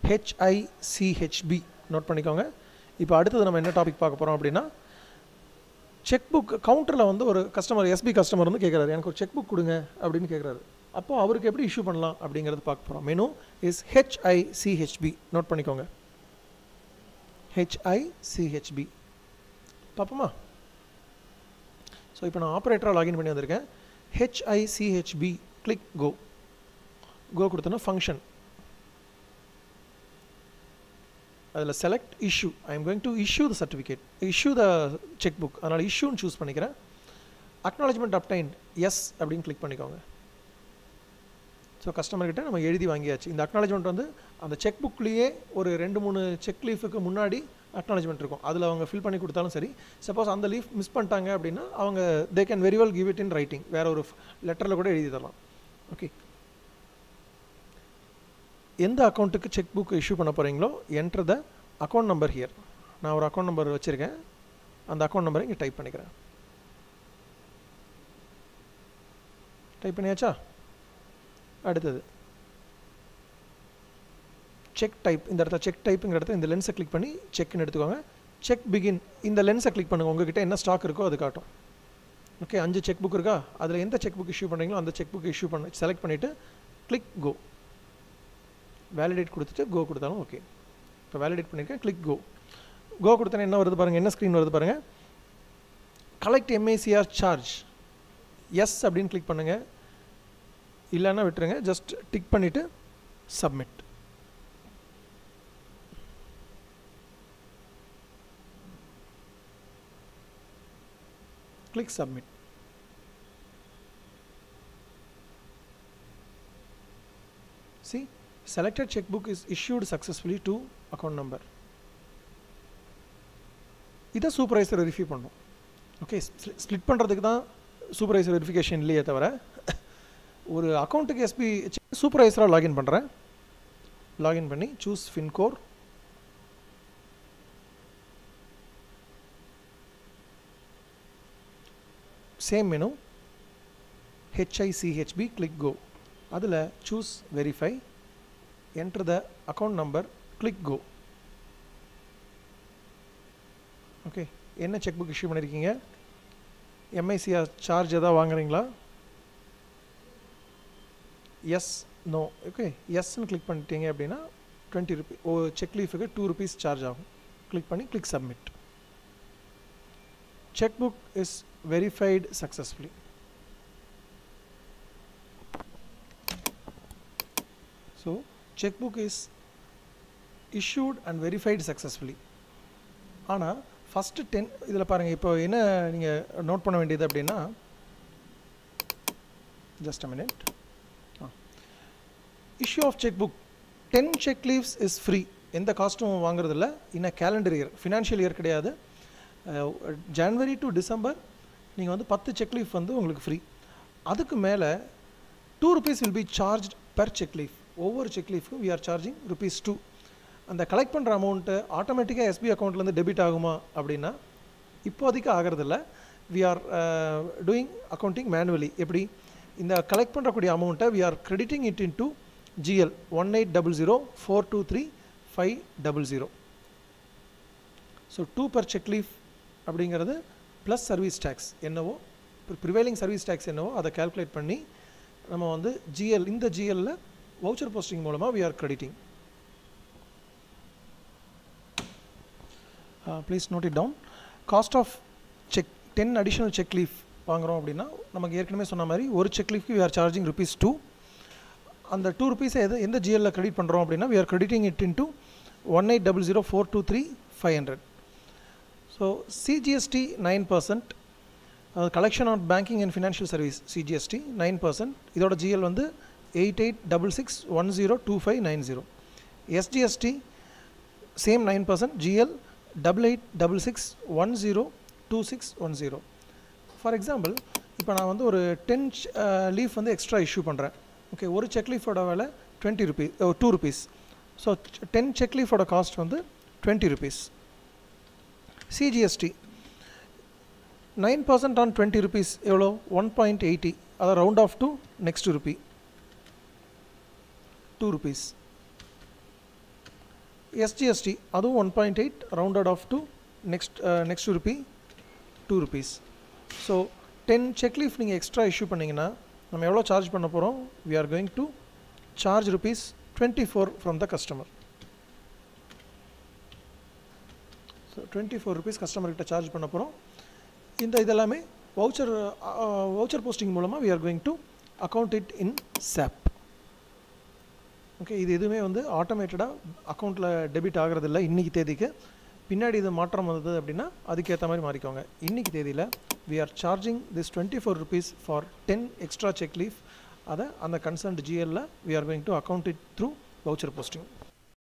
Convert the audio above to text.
ஹெச்ஐசிஹெச்பி note பண்ணிக்கோங்க இப்போ அடுத்தது நம்ம என்ன டாபிக் பார்க்க போகிறோம் அப்படின்னா செக் புக் கவுண்டரில் வந்து ஒரு கஸ்டமர் எஸ்பி கஸ்டமர் வந்து கேட்குறாரு எனக்கு ஒரு செக் புக் கொடுங்க அப்படின்னு கேட்குறாரு அப்போ அவருக்கு எப்படி இஷ்யூ பண்ணலாம் அப்படிங்கிறது பார்க்க போகிறோம் மெனு இஸ் ஹெச்ஐசிஹெச்பி நோட் பண்ணிக்கோங்க ஹெச்ஐசிஹெச்பி பார்ப்போமா ஸோ இப்போ நான் ஆப்ரேட்டராக லாகின் பண்ணி வந்திருக்கேன் ஹெச்ஐசிஹெச்பி கிளிக் கோ கோ கொடுத்தோன்னா ஃபங்க்ஷன் அதில் select issue I am going to issue the certificate issue the cheque book அதனால் இஷ்யூன்னு சூஸ் பண்ணிக்கிறேன் அக்னாலஜ்மெண்ட் அப்டைன்ட் எஸ் அப்படின்னு கிளிக் பண்ணிக்கோங்க ஸோ கஸ்டமர்கிட்ட நம்ம எழுதி வாங்கியாச்சு இந்த அக்னாலஜ்மெண்ட் வந்து அந்த செக் புக்லேயே ஒரு ரெண்டு மூணு செக் லீஃபுக்கு முன்னாடி அக்னாலஜ்மெண்ட் இருக்கும் அதில் அவங்க ஃபில் பண்ணி கொடுத்தாலும் சரி சப்போஸ் அந்த லீஃப் மிஸ் பண்ணிட்டாங்க அப்படின்னா அவங்க they can very well give it in writing வேற ஒரு லெட்டரில் கூட எழுதி தரலாம் ஓகே எந்த அக்கௌண்ட்டுக்கு செக் புக் இஷ்யூ பண்ண போகிறீங்களோ enter the account number here நான் ஒரு அக்கௌண்ட் நம்பர் வச்சுருக்கேன் அந்த அக்கௌண்ட் நம்பரை இங்கே டைப் பண்ணிக்கிறேன் டைப் பண்ணியாச்சா அடுத்தது செக் டைப் இந்த இடத்துல செக் டைப்புங்கிற இடத்துல இந்த லென்ஸை கிளிக் பண்ணி செக்னு எடுத்துக்கோங்க செக் பிகின் இந்த லென்ஸை கிளிக் பண்ணுங்கள் உங்ககிட்ட என்ன ஸ்டாக் இருக்கோ அது காட்டும் ஓகே அஞ்சு செக் புக் இருக்கா அதில் எந்த செக் புக் இஷ்யூ பண்ணுறீங்களோ அந்த செக் புக் இஷ்யூ பண்ண செலக்ட் பண்ணிவிட்டு கிளிக் கோ வேலிடேட் கொடுத்துட்டு கோ கொடுத்தாலும் ஓகே இப்போ வேலிடேட் பண்ணியிருக்கேன் கிளிக் கோ கோ கொடுத்தேன்னா என்ன வருது பாருங்கள் என்ன ஸ்க்ரீன் வருது பாருங்கள் கலெக்ட் எம்ஏசிஆர் சார்ஜ் எஸ் அப்படின்னு கிளிக் பண்ணுங்கள் இல்லைன்னா விட்டுருங்க ஜஸ்ட் டிக் பண்ணிவிட்டு submit click submit see selected checkbook is issued successfully to account number இதை சூப்பர்வைசர் வெரிஃபை பண்ணும் ஓகே ஸ்ப்ளிட் பண்ணுறதுக்கு தான் சூப்பர்வைசர் வெரிஃபிகேஷன் இல்லையே தவிர ஒரு அக்கௌண்ட்டுக்கு எஸ்பி சூப்பர்வைசராக லாகின் பண்ணுறேன் லாகின் பண்ணி choose Fincore same menu HICHP click go அதில் choose verify enter the account number click go okay என்ன செக் புக் இஷ்யூ பண்ணியிருக்கீங்க எம்ஐசிஆர் சார்ஜ் எதாவது வாங்குறீங்களா எஸ் நோ ஓகே எஸ்ன்னு கிளிக் பண்ணிட்டீங்க அப்படின்னா டுவெண்ட்டி ருபி ஓ செக் லீஃபுக்கு டூ ருபீஸ் சார்ஜ் ஆகும் கிளிக் பண்ணி click submit checkbook is verified successfully. So, checkbook is issued and verified successfully. ஆனால் ஃபஸ்ட்டு டென் இதில் பாருங்கள் இப்போ என்ன நீங்கள் நோட் பண்ண வேண்டியது அப்படின்னா just a minute issue of cheque book ten cheque leaves is free எந்த காஸ்ட்டும் வாங்குறதில்ல இன்னும் கேலண்டர் இயர் ஃபினான்ஷியல் இயர் கிடையாது ஜனவரி டு டிசம்பர் நீங்கள் வந்து பத்து செக் லீஃப் வந்து உங்களுக்கு ஃப்ரீ அதுக்கு மேலே two rupees will be charge per cheque leaf ஒவ்வொரு செக் லீஃப்க்கும் we are charging rupees two அந்த கலெக்ட் பண்ணுற அமௌண்ட்டு ஆட்டோமேட்டிக்காக எஸ்பி அக்கௌண்ட்லேருந்து டெபிட் ஆகுமா அப்படின்னா இப்போதைக்கு ஆகிறதில்ல we are doing accounting manually எப்படி இந்த கலெக்ட் பண்ணுறக்கூடிய அமௌண்ட்டை we are crediting it into GL one eight double zero four two three five double zero so two per cheque leaf அப்படிங்கிறது ப்ளஸ் சர்வீஸ் டேக்ஸ் என்னவோ prevailing service tax என்னவோ அதை calculate பண்ணி நம்ம வந்து ஜிஎல் இந்த ஜிஎல்ல வவுச்சர் போஸ்டிங் மூலமாக we are crediting please note it down cost of cheque ten additional cheque leaf வாங்குகிறோம் அப்படின்னா நமக்கு ஏற்கனவே சொன்ன மாதிரி ஒரு செக் லீஃப்க்கு we are charging rupees two அந்த டூ ருபீஸை எது எந்த ஜிஎல்ல கிரெடிட் பண்ணுறோம் அப்படின்னா we are crediting it into one eight double zero four two three five hundred so CGST nine percent collection on banking and financial service CGST nine percent இதோட GL வந்து eight eight double six one zero two five nine zero SGST same nine percent GL double eight double six one zero two six one zero for example இப்போ நான் வந்து ஒரு ten leaf வந்து extra issue பண்ணுறேன் okay ஒரு cheque லீஃபோட விலை twenty rupees two rupees so ten cheque லீஃபோட காஸ்ட் வந்து twenty rupees CGST nine percent on twenty rupees எவ்வளோ ஒன் பாயிண்ட் எயிட்டி அதை round off to next rupee two rupees SGST அதுவும் one point eight rounded off to next next rupee two rupees so ten cheque leaf நீங்கள் extra issue பண்ணிங்கன்னா நம்ம எவ்வளோ charge பண்ண போகிறோம் we are going to charge rupees twenty four from the customer so twenty four rupees கஸ்டமர்கிட்ட charge பண்ண போகிறோம் இந்த இதெல்லாமே வவுச்சர் வவுச்சர் போஸ்டிங் மூலமாக we are going to account it in SAP okay இது எதுவுமே வந்து ஆட்டோமேட்டடாக அக்கௌண்ட்டில் டெபிட் ஆகிறதில்ல இன்றைக்கி தேதிக்கு பின்னாடி இது மாற்றம் வந்தது அப்படின்னா அதுக்கேற்ற மாதிரி மாறிக்கோங்க இன்றைக்கி தேதியில் we are charging this twenty four rupees for ten extra cheque leaf அதை அந்த கன்சர்ன்ட் ஜிஎல்ல we are going to account it through voucher posting